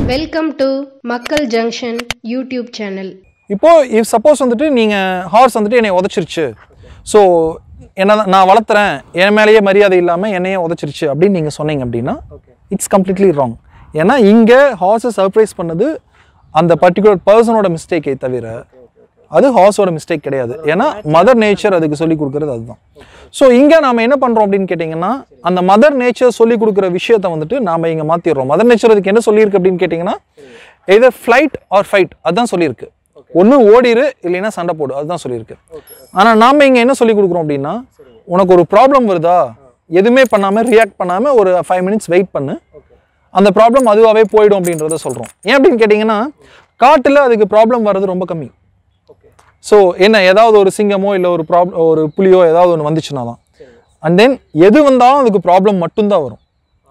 Welcome to Makkal junction YouTube channel இப்போ if suppose வந்துட்டு நீங்கள் ஹார்ஸ் வந்துட்டு என்னை உதச்சிருச்சு ஸோ என்ன நான் வளர்த்துறேன் என் மேலேயே மரியாதை இல்லாமல் என்னையே உதச்சிருச்சு அப்படின்னு நீங்கள் சொன்னீங்க அப்படின்னா இட்ஸ் கம்ப்ளீட்லி ராங் ஏன்னா இங்கே ஹார்ஸை சர்ப்ரைஸ் பண்ணது அந்த பர்டிகுலர் பர்சனோட மிஸ்டேக்கை தவிர அது ஹார்ஸோட மிஸ்டேக் கிடையாது ஏன்னா மதர் நேச்சர் அதுக்கு சொல்லி கொடுக்குறது அதுதான் ஸோ இங்கே நாம் என்ன பண்ணுறோம் அப்படின்னு கேட்டிங்கன்னா அந்த மதர் நேச்சர் சொல்லி கொடுக்குற விஷயத்தை வந்துட்டு நாம் இங்கே மாற்றிடுறோம் மதர் நேச்சர் அதுக்கு என்ன சொல்லியிருக்கு அப்படின்னு கேட்டிங்கன்னா எதர் ஃப்ளைட் ஆர் ஃபைட் அதுதான் சொல்லியிருக்கு ஒன்று ஓடிரு இல்லைன்னா சண்டை போடு அதுதான் சொல்லியிருக்கு ஆனால் நாம் இங்கே என்ன சொல்லி கொடுக்குறோம் அப்படின்னா உனக்கு ஒரு ப்ராப்ளம் வருதா எதுவுமே பண்ணாமல் ரியாக்ட் பண்ணாமல் ஒரு ஃபைவ் மினிட்ஸ் வெயிட் பண்ணு அந்த ப்ராப்ளம் அதுவாகவே போயிடும் அப்படின்றத சொல்கிறோம் ஏன் அப்படின்னு கேட்டிங்கன்னா காட்டில் அதுக்கு ப்ராப்ளம் வர்றது ரொம்ப கம்மி ஸோ என்ன ஏதாவது ஒரு சிங்கமோ இல்லை ஒரு ப்ராப்ளம் ஒரு புலியோ ஏதாவது ஒன்று வந்துச்சுன்னா தான் அண்ட் தென் எது வந்தாலும் அதுக்கு ப்ராப்ளம் மட்டும்தான் வரும்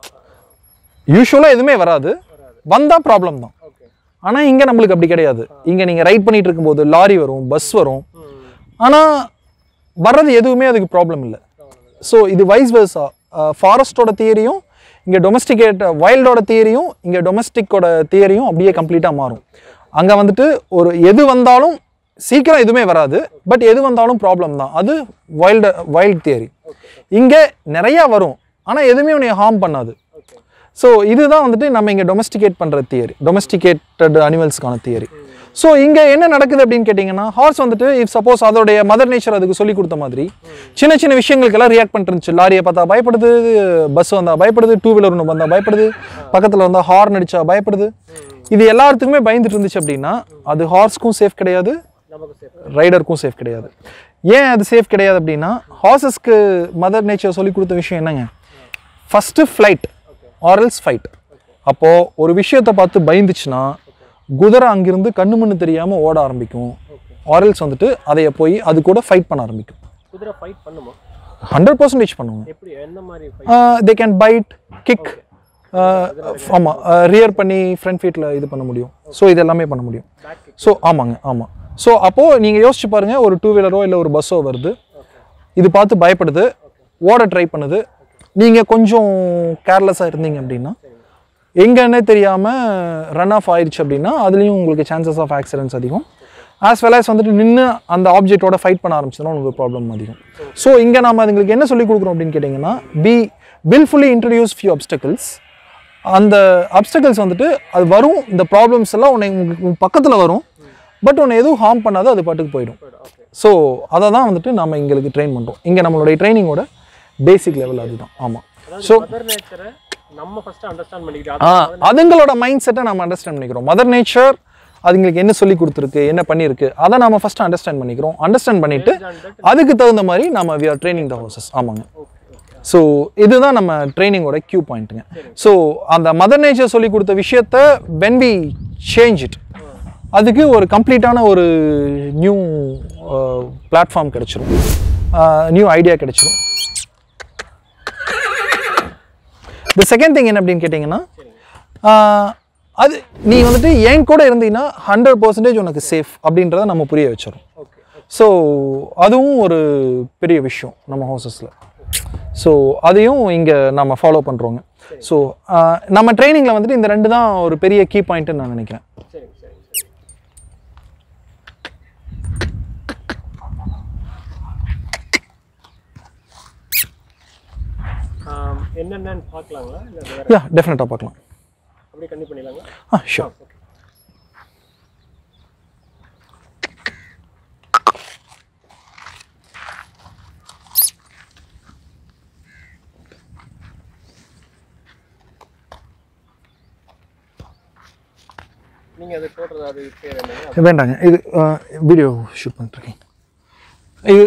யூஸ்வலாக எதுவுமே வராது வந்தால் ப்ராப்ளம் தான் ஆனால் இங்கே நம்மளுக்கு அப்படி கிடையாது இங்கே நீங்கள் ரைட் பண்ணிட்டு இருக்கும்போது லாரி வரும் பஸ் வரும் ஆனால் வர்றது எதுவுமே அதுக்கு ப்ராப்ளம் இல்லை ஸோ இது வைஸ் வெர்ஸா ஃபாரஸ்டோட தியரியும் இங்கே டொமஸ்டிகேட் வைல்டோட தியரியும் இங்கே டொமஸ்டிக்கோட தியரியும் அப்படியே கம்ப்ளீட்டாக மாறும் அங்கே வந்துட்டு ஒரு எது வந்தாலும் சீக்கிரம் எதுவுமே வராது பட் எது வந்தாலும் ப்ராப்ளம் தான் அது வைல்டு வைல்ட் தியரி இங்கே நிறையா வரும் ஆனால் எதுவுமே உன்னை ஹார்ம் பண்ணாது ஸோ இதுதான் வந்துட்டு நம்ம இங்கே டொமஸ்டிகேட் பண்ணுற தியரி டொமஸ்டிகேட்டட் அனிமல்ஸ்க்கான தியரி ஸோ இங்கே என்ன நடக்குது அப்படின்னு கேட்டிங்கன்னா ஹார்ஸ் வந்துட்டு இஃப் சப்போஸ் அதோடைய மதர் நேச்சர் அதுக்கு சொல்லி கொடுத்த மாதிரி சின்ன சின்ன விஷயங்களுக்கெல்லாம் ரியாக்ட் பண்ணிருந்துச்சு லாரியை பார்த்தா பயப்படுது பஸ் வந்தால் பயப்படுது டூ வீலர் ஒன்று வந்தால் பயப்படுது பக்கத்தில் வந்தால் ஹார்ன் அடிச்சா பயப்படுது இது எல்லாத்துக்குமே பயந்துட்டு இருந்துச்சு அப்படின்னா அது ஹார்ஸ்க்கும் சேஃப் கிடையாது ரைடருக்கும் சேஃப் கிடையாது ஏன் அது சேஃப் கிடையாது அப்படின்னா ஹார்சஸ்க்கு மதர் நேச்சர் சொல்லி கொடுத்த விஷயம் என்னங்க ஃபஸ்ட்டு ஃப்ளைட் ஆரல்ஸ் ஃபைட் அப்போது ஒரு விஷயத்தை பார்த்து பயந்துச்சுன்னா குதிரை அங்கிருந்து கண்ணு மண்ணு தெரியாமல் ஓட ஆரம்பிக்கும் ஆரல்ஸ் வந்துட்டு அதைய போய் அது கூட ஃபைட் பண்ண ஆரம்பிக்கும் குதிரை ஃபைட் பண்ணுமா ஹண்ட்ரட் பர்சன்டேஜ் பண்ணுவாங்க எப்படி எந்த மாதிரி fight? They can bite kick ஆமாம் ரியர் பண்ணி ஃப்ரண்ட் ஃபீட்டில் இது பண்ண முடியும் ஸோ இது எல்லாமே பண்ண முடியும் ஸோ ஆமாங்க ஆமாம் ஸோ அப்போது நீங்கள் யோசிச்சு பாருங்கள் ஒரு டூ வீலரோ இல்லை ஒரு பஸ்ஸோ வருது இது பார்த்து பயப்படுது ஓட ட்ரை பண்ணுது நீங்கள் கொஞ்சம் கேர்லெஸ்ஸாக இருந்தீங்க அப்படின்னா எங்கன்னே தெரியாமல் ரன் ஆஃப் ஆயிடுச்சு அப்படின்னா அதுலேயும் உங்களுக்கு சான்சஸ் ஆஃப் ஆக்சிடென்ட்ஸ் அதிகம் ஆஸ் வெல் as வந்துட்டு நின்று அந்த ஆப்ஜெக்டோட ஃபைட் பண்ண ஆரம்பிச்சதுன்னா உங்களுக்கு ப்ராப்ளம் அதிகம் ஸோ இங்கே நம்ம அதுங்களுக்கு என்ன சொல்லி கொடுக்குறோம் அப்படின்னு கேட்டிங்கன்னா be willfully introduce few obstacles அந்த அப்டக்கல்ஸ் வந்துட்டு அது வரும் இந்த ப்ராப்ளம்ஸ் எல்லாம் உன்னை உங்களுக்கு பக்கத்தில் வரும் பட் உன்னை எதுவும் ஹார்ம் பண்ணாது அது பாட்டுக்கு போயிடும் ஸோ அதை தான் வந்துட்டு நம்ம எங்களுக்கு ட்ரெயின் பண்ணுறோம் இங்கே நம்மளுடைய ட்ரைனிங்கோட பேசிக் லெவல் அதுதான் ஆமாம் ஸோ மதர் நேச்சரை நம்ம ஃபர்ஸ்ட் அண்டர்ஸ்டாண்ட் ஆ பண்ணிக்கிட்டோம் அதுங்களோட மைண்ட் செட்டை நம்ம அண்டர்ஸ்டாண்ட் பண்ணிக்கிறோம் மதர் நேச்சர் அதுங்களுக்கு என்ன சொல்லி கொடுத்துருக்கு என்ன பண்ணியிருக்கு அதை நம்ம ஃபர்ஸ்ட் அண்டர்ஸ்டாண்ட் பண்ணிக்கிறோம் அண்டர்ஸ்டாண்ட் பண்ணிட்டு அதுக்கு தகுந்த மாதிரி நம்ம we are training the horses ஆமாங்க ஸோ இதுதான் நம்ம ட்ரைனிங்கோட கியூ பாயிண்ட்டுங்க ஸோ அந்த மதர் நேச்சர் சொல்லி கொடுத்த விஷயத்த வென் வி சேஞ்ச் இட் அதுக்கு ஒரு கம்ப்ளீட்டான ஒரு நியூ பிளாட்ஃபார்ம் கிடைச்சிரும் நியூ ஐடியா கிடைச்சிரும் த செகண்ட் திங் என்ன அப்படின்னு கேட்டிங்கன்னா ஆஹ், அது நீ வந்துட்டு என் கூட இருந்தீங்கன்னா ஹண்ட்ரட் பர்சன்டேஜ் உனக்கு சேஃப் அப்படின்றத நம்ம புரிய வச்சிடும் ஸோ அதுவும் ஒரு பெரிய விஷயம் நம்ம ஹவுசஸில் ஸோ அதையும் இங்கே நம்ம ஃபாலோ பண்ணுறோங்க ஸோ நம்ம ட்ரைனிங்கில் வந்துட்டு இந்த ரெண்டு தான் ஒரு பெரிய கீ பாயிண்ட்டுன்னு நான் நினைக்கிறேன் சரி சரி சரி ஆம், என்னென்னன்னு பார்க்கலாங்களா இல்லை வேற யா டெஃபினட்டாக பார்க்கலாம் அப்படியே கண்டிப்பாக பண்ணிடலாங்களா ஆ ஷூர் நீங்கள் அது போடுறது அது பேர் என்னங்க வேண்டாங்க இது வீடியோ ஷூட் பண்ணிட்டுருக்கேன் இது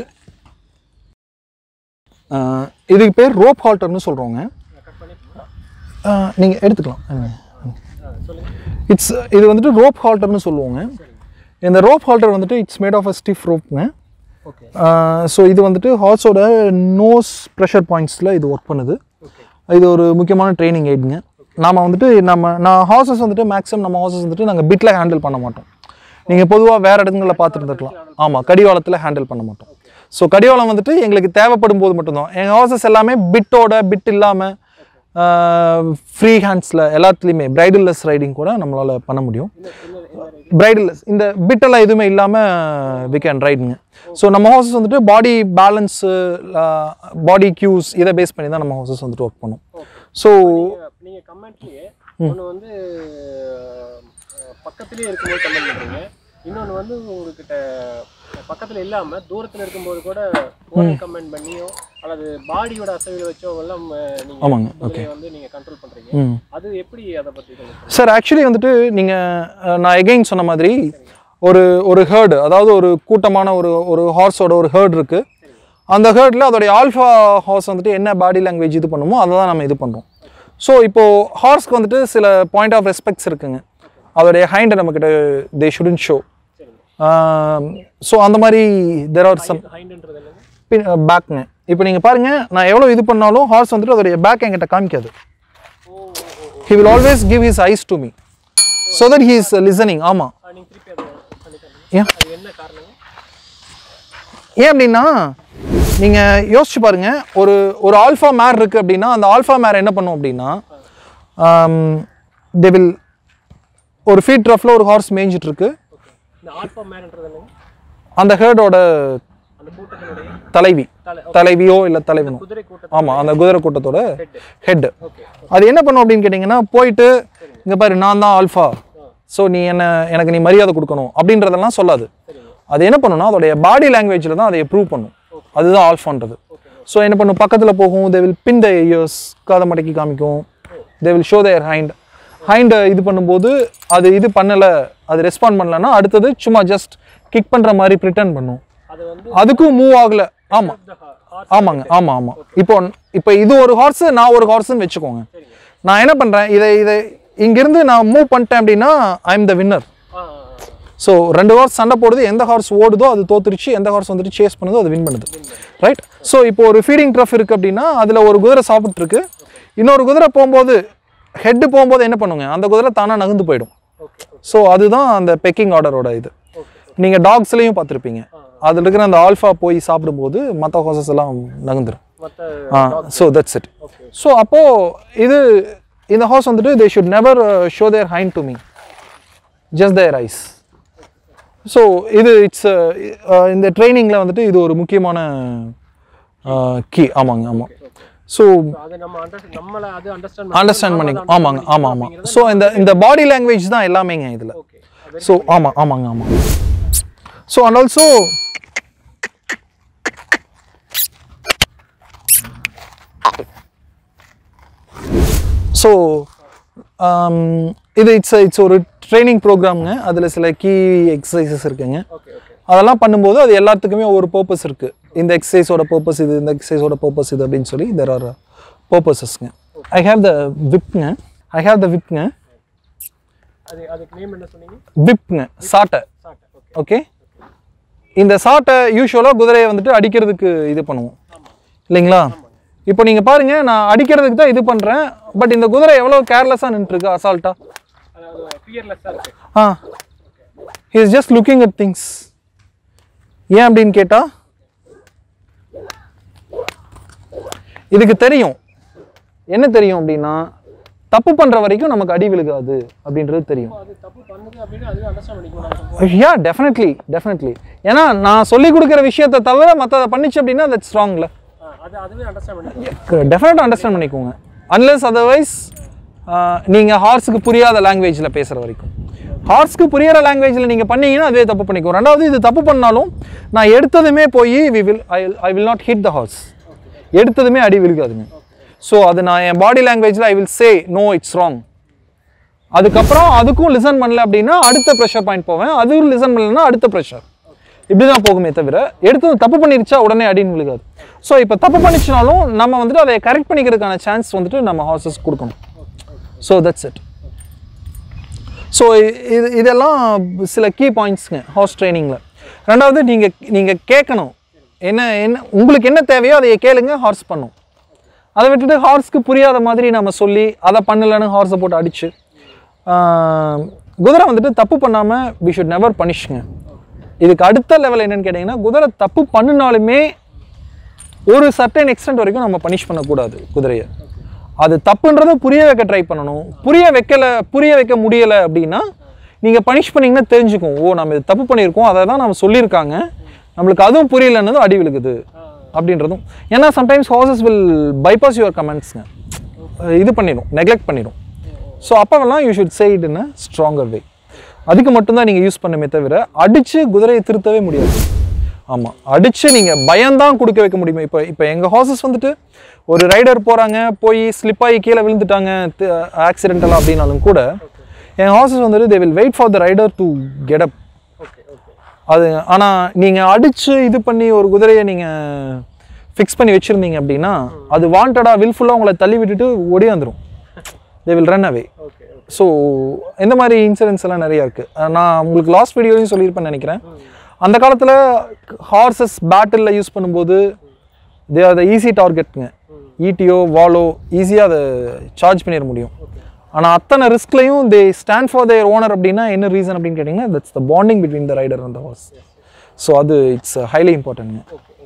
ஆஹ், இதுக்கு பேர் ரோப் ஹால்டர்னு சொல்கிறோங்க கட் பண்ணி நீங்கள் எடுத்துக்கலாம் ஆ சொல்லுங்கள் இட்ஸ் இது வந்துட்டு ரோப் ஹால்டர்னு சொல்லுவோங்க இந்த ரோப் ஹால்டர் வந்துட்டு it's made of a stiff ரோப்ங்க ஓகே ஸோ இது வந்துட்டு ஹார்ஸோட நோஸ் ப்ரெஷர் பாயிண்ட்ஸில் இது ஒர்க் பண்ணுது இது ஒரு முக்கியமான ட்ரைனிங் எய்டுங்க நாம வந்துட்டு நம்ம நான் ஹார்சஸ் வந்துட்டு மேக்ஸிமம் நம்ம ஹார்சஸ் வந்துட்டு நாங்கள் பிட்டில் ஹேண்டில் பண்ண மாட்டோம் நீங்கள் பொதுவாக வேறு இடங்களில் பார்த்துருந்துருக்கலாம் ஆமாம் கடிவாளத்தில் ஹேண்டில் பண்ண மாட்டோம் ஸோ கடிவாளம் வந்துட்டு எங்களுக்கு தேவைப்படும் போது மட்டும்தான் எங்கள் ஹார்சஸ் எல்லாமே பிட்டோட பிட் இல்லாமல் ஃப்ரீ ஹேண்ட்ஸில் எல்லாத்துலேயுமே பிரைடல்லெஸ் ரைடிங் கூட நம்மளால் பண்ண முடியும் பிரைடல்லெஸ் இந்த பிட்டெல்லாம் எதுவுமே இல்லாமல் வி கேன் ரைடுங்க ஸோ நம்ம ஹார்சஸ் வந்துட்டு பாடி பேலன்ஸு பாடி கியூஸ் இதை பேஸ் பண்ணி தான் நம்ம ஹார்சஸ் வந்துட்டு ஒர்க் பண்ணும் ஸோ நீங்க- நீங்க கமெண்ட்லயே ஒண்ணு வந்து அஹ், பக்கத்திலேயே இருக்கும்போது கமெண்ட் பண்றீங்க இன்னொன்னு வந்து உங்ககிட்ட பக்கத்துல இல்லாம தூரத்துல இருக்கும்போது கூட கமெண்ட் பண்ணியோ அல்லது பாடியோட அசைவுகளை வச்சோ எல்லாம் அஹ், நீங்க ஆமாங்க, குதிரையை வந்து நீங்க கண்ட்ரோல் பண்றீங்க ம் அது எப்படி அதை பத்தி சொல்லுங்க சார் ஆக்சுவலி வந்துட்டு நீங்கள் நான் எகெயின் சொன்ன மாதிரி ஒரு ஒரு ஹேர்டு அதாவது ஒரு கூட்டமான ஒரு ஒரு ஹார்ஸோட ஒரு ஹேர்ட் இருக்குது அந்த ஹேர்டில் அதோடைய ஆல்ஃபா ஹார்ஸ் வந்துட்டு என்ன பாடி லாங்குவேஜ் இது பண்ணுமோ அதை தான் நம்ம இது பண்ணுறோம் ஸோ இப்போது ஹார்ஸ்க்கு வந்துட்டு சில பாயிண்ட் ஆஃப் ரெஸ்பெக்ட்ஸ் இருக்குங்க அதோடைய ஹைண்டை நம்மக்கிட்ட தே ஷுடன் ஷோ ஸோ அந்த மாதிரி தெர் ஆர் சம் ஹைண்டுன்றது என்னங்க பின் பேக்குங்க இப்போ நீங்கள் பாருங்கள் நான் எவ்வளோ இது பண்ணாலும் ஹார்ஸ் வந்துட்டு அதோடைய பேக் என்கிட்ட காமிக்காது he will always give his eyes to me so that he is listening ஆமாம் ஆ, நீங்க திருப்பி அதை பண்ணி தரீங்க ஏன் அது என்ன காரணங்க ஏன் அப்படின்னா நீங்கள் யோசிச்சு பாருங்க ஒரு ஒரு ஆல்ஃபா மேர் இருக்குது அப்படின்னா அந்த ஆல்ஃபா மேர் என்ன பண்ணும் அப்படின்னா தே வில் ஒரு ஃபீட் ரஃபில் ஒரு ஹார்ஸ் மேய்ஞ்சிட்டு இருக்கு இந்த ஆல்பா மேன்ன்றது என்னங்க அந்த ஹேர்டோட அந்த கூட்டத்தினுடைய தலைவி தலை தலைவியோ இல்லை தலைவனோ குதிரை கூட்டம் ஆமாம் அந்த குதிரை கூட்டத்தோட ஹெட் ஓகே அது என்ன பண்ணும் அப்படின்னு கேட்டிங்கன்னா போயிட்டு இங்கே பாரு நான் தான் ஆல்ஃபா ஸோ நீ என்ன எனக்கு நீ மரியாதை கொடுக்கணும் அப்படின்றதெல்லாம் சொல்லாது அது என்ன பண்ணும்னா அதோடைய பாடி லாங்குவேஜில் தான் அதை ப்ரூவ் பண்ணும் அதுதான் ஆல்ஃபான்றது ஸோ என்ன பண்ணும் பக்கத்தில் போகும் they will bin the years காதை மடக்கி காமிக்கும் they will show their hind ஹைண்டை இது பண்ணும்போது அது இது பண்ணலை அது ரெஸ்பாண்ட் பண்ணலன்னா அடுத்தது சும்மா ஜஸ்ட் கிக் பண்ணுற மாதிரி ப்ரிட்டன் பண்ணும் அது வந்து அதுக்கும் மூவ் ஆகலை ஆமாம் இந்த ஹார்ஸ் ஆமாங்க ஆமாம் ஆமாம் இப்போ இப்போ இது ஒரு ஹார்ஸ் நான் ஒரு ஹார்ஸ்னு வச்சுக்கோங்க நான் என்ன பண்ணுறேன் இதை இதை இங்கிருந்து நான் மூவ் பண்ணிட்டேன் அப்படின்னா I am the winner ah so ரெண்டு ஹார்ஸ் சண்டை போடுது எந்த ஹார்ஸ் ஓடுதோ அது தோத்துருச்சு எந்த ஹார்ஸ் வந்துட்டு சேஸ் பண்ணுதோ அது வின் பண்ணுது ரைட் ஸோ இப்போ ஒரு ஃபீடிங் ட்ரஃப் இருக்குது அப்படின்னா அதில் ஒரு குதிரை சாப்பிட்ருக்கு இன்னொரு குதிரை போகும்போது ஹெட்டு போகும்போது என்ன பண்ணுங்க அந்த குதிரை தானாக நகர்ந்து போயிடும் ஓகே ஸோ அதுதான் அந்த பெக்கிங் ஆர்டரோட இது நீங்கள் டாக்ஸ்லேயும் பார்த்துருப்பீங்க அதில் இருக்கிற அந்த ஆல்ஃபா போய் சாப்பிடும்போது மற்ற ஹார்சஸ் எல்லாம் நகர்ந்துடும் மற்ற ah so that's it so அப்போது இது இந்த ஹார்ஸ் வந்துட்டு they should never show their hind to me just their eyes so இது இட்ஸ் இந்த ட்ரைனிங்கில் வந்துட்டு இது ஒரு முக்கியமான கீ ஆமாங்க ஆமாம் ஸோ அது நம்ம அண்டர் நம்மள அது அண்டர்ஸ்டாண்ட் அண்டர்ஸ்டாண்ட் பண்ணிக்கும் ஆமாங்க ஆமாம் ஆமாம் ஸோ இந்த இந்த பாடி லாங்குவேஜ் தான் எல்லாமேங்க இதில் ஓகே அது ஸோ ஆமாம் ஆமாங்க ஆமாம் ஸோ அண்ட் ஆல்சோ ஸோ இது இட்ஸ் இட்ஸ் ஒரு ட்ரைனிங் ப்ரோக்ராம்ங்க அதில் சில கீ எக்ஸசைசஸ் இருக்குங்க ஓகே ஓகே அதெல்லாம் பண்ணும்போது அது எல்லாத்துக்குமே ஒரு பர்பஸ் இருக்குது இந்த எக்ஸசைஸோட பர்பஸ் இது இந்த எக்ஸசைஸோட பர்பஸ் இது அப்படின்னு சொல்லி தெர் ஆர் பர்பஸஸ்ங்க ஐ ஹேவ் த விப்ங்க ஐ ஹேவ் த விப்ங்க அது அதுக்கு நேம் என்ன சொன்னீங்க விப்ங்க சாட்டை சாட்டை ஓகே ஓகே இந்த சாட்டை யூஸ்வலாக குதிரையை வந்துட்டு அடிக்கிறதுக்கு இது பண்ணுவோம் இல்லைங்களா இப்போ நீங்கள் பாருங்க நான் அடிக்கிறதுக்கு தான் இது பண்ணுறேன் பட் இந்த குதிரை எவ்வளோ கேர்லெஸ்ஸாக நின்றுருக்கு அசால்ட்டா அதாவது ஃபியர்லெஸ்ஸாக இருக்கு ah he is just looking at things ஏன் அப்படின்னு கேட்டால் இதுக்கு தெரியும் என்ன தெரியும் அப்படின்னா தப்பு பண்ணுற வரைக்கும் நமக்கு அடி விழுகாது அப்படின்றது தெரியும் அது தப்பு பண்ணுது அப்படின்னு அதுவே அண்டர்ஸ்டாண்ட் பண்ணிக்கணும் யா டெஃபினெட்லி டெஃபினெட்லி ஏன்னா நான் சொல்லி கொடுக்குற விஷயத்தை தவிர மற்றதை பண்ணிச்சு அப்படின்னா தட்ஸ் ஸ்ட்ராங்கில் அது அதுவே அண்டர்ஸ்டாண்ட் பண்ணிக்கணும் டெஃபினட்டாக அண்டர்ஸ்டாண்ட் பண்ணிக்கோங்க அன்லெஸ் அதர்வைஸ் நீங்கள் ஹார்ஸுக்கு புரியாத லாங்குவேஜில் பேசுகிற வரைக்கும் ஹார்ஸ்க்கு புரியிற லாங்குவேஜில் நீங்கள் பண்ணீங்கன்னா அதுவே தப்பு பண்ணிக்கும் ரெண்டாவது இது தப்பு பண்ணாலும் நான் எடுத்ததுமே போய் we will I I will not hit the horse எடுத்ததுமே அடி விழுகாதுங்க ஸோ அது நான் என் பாடி லாங்குவேஜில் I will say no it's wrong அதுக்கப்புறம் அதுக்கும் லிசன் பண்ணல அப்படின்னா அடுத்த ப்ரெஷர் பாயிண்ட் போவேன் அதுவும் லிசன் பண்ணலன்னா அடுத்த ப்ரெஷர் இப்படி தான் போகுமே தவிர எடுத்து தப்பு பண்ணிருச்சா உடனே அடின்னு விழுகாது ஸோ இப்போ தப்பு பண்ணிச்சுனாலும் நம்ம வந்துட்டு அதை கரெக்ட் பண்ணிக்கிறதுக்கான சான்ஸ் வந்துட்டு நம்ம ஹார்சஸ் கொடுக்கணும் ஸோ தட்ஸ் இட் ஸோ இது இதெல்லாம் சில கீ பாயிண்ட்ஸுங்க ஹார்ஸ் ட்ரைனிங்கில் ரெண்டாவது நீங்கள் நீங்கள் கேட்கணும் என்ன என்ன உங்களுக்கு என்ன தேவையோ அதை கேளுங்க ஹார்ஸ் பண்ணும் அதை விட்டுட்டு ஹார்ஸ்க்கு புரியாத மாதிரி நம்ம சொல்லி அதை பண்ணலைன்னு ஹார்ஸை போட்டு அடிச்சு ஆஹ், குதிரை வந்துட்டு தப்பு பண்ணாமல் வி ஷுட் நெவர் பனிஷ்ங்க இதுக்கு அடுத்த லெவல் என்னன்னு கேட்டிங்கன்னா குதிரை தப்பு பண்ணினாலுமே ஒரு சர்டன் எக்ஸ்டென்ட் வரைக்கும் நம்ம பனிஷ் பண்ணக்கூடாது குதிரையை அது தப்புன்றதை புரிய வைக்க ட்ரை பண்ணணும் புரிய வைக்கல புரிய வைக்க முடியலை அப்படின்னா நீங்கள் பனிஷ் பண்ணீங்கன்னா தெரிஞ்சுக்கும் ஓ நம்ம இது தப்பு பண்ணியிருக்கோம் அதை தான் நம்ம சொல்லியிருக்காங்க நம்மளுக்கு அதுவும் புரியலன்னதும் அடி விழுகுது அப்படின்றதும் ஏன்னா sometimes horses will bypass your கமெண்ட்ஸ்ங்க இது பண்ணிடும் நெக்லெக்ட் பண்ணிடும் ஸோ அப்போவெல்லாம் you should say it in a stronger way அதுக்கு மட்டும்தான் நீங்கள் யூஸ் பண்ணுமே தவிர அடித்து குதிரையை திருத்தவே முடியாது ஆமாம் அடித்து நீங்கள் பயம்தான் கொடுக்க வைக்க முடியுமே இப்போ இப்போ எங்கள் ஹார்சஸ் வந்துட்டு ஒரு ரைடர் போகிறாங்க போய் ஸ்லிப் ஆகி கீழே விழுந்துட்டாங்க ஆக்சிடென்டலாக அப்படின்னாலும் கூட என் ஹார்சஸ் வந்துட்டு they will wait for the rider to get up okay okay அது ஆனால் நீங்கள் அடித்து இது பண்ணி ஒரு குதிரையை நீங்கள் ஃபிக்ஸ் பண்ணி வச்சுருந்தீங்க அப்படின்னா அது வாண்டடாக வில்ஃபுல்லாக உங்களை தள்ளி விட்டுட்டு ஓடியாந்துரும் they will run away okay okay so இந்த மாதிரி இன்சிடென்ட்ஸ் எல்லாம் நிறையா இருக்குது நான் உங்களுக்கு லாஸ்ட் வீடியோலையும் சொல்லியிருப்பேன்னு நினைக்கிறேன் அந்த காலத்தில் ஹார்சஸ் பேட்டிலில் யூஸ் பண்ணும்போது தே ஆர் த ஈஸி டார்கெட்டுங்க ஈட்டியோ வாலோ ஈஸியாக அதை சார்ஜ் பண்ணிட முடியும் ஆனால் அத்தனை ரிஸ்க்லையும் they stand for their owner அப்படின்னா என்ன ரீசன் அப்படின்னு கேட்டிங்கன்னா that's the bonding between the rider and the horse so அது இட்ஸ் ஹைலி இம்பார்ட்டன்ட்ங்க ஓகே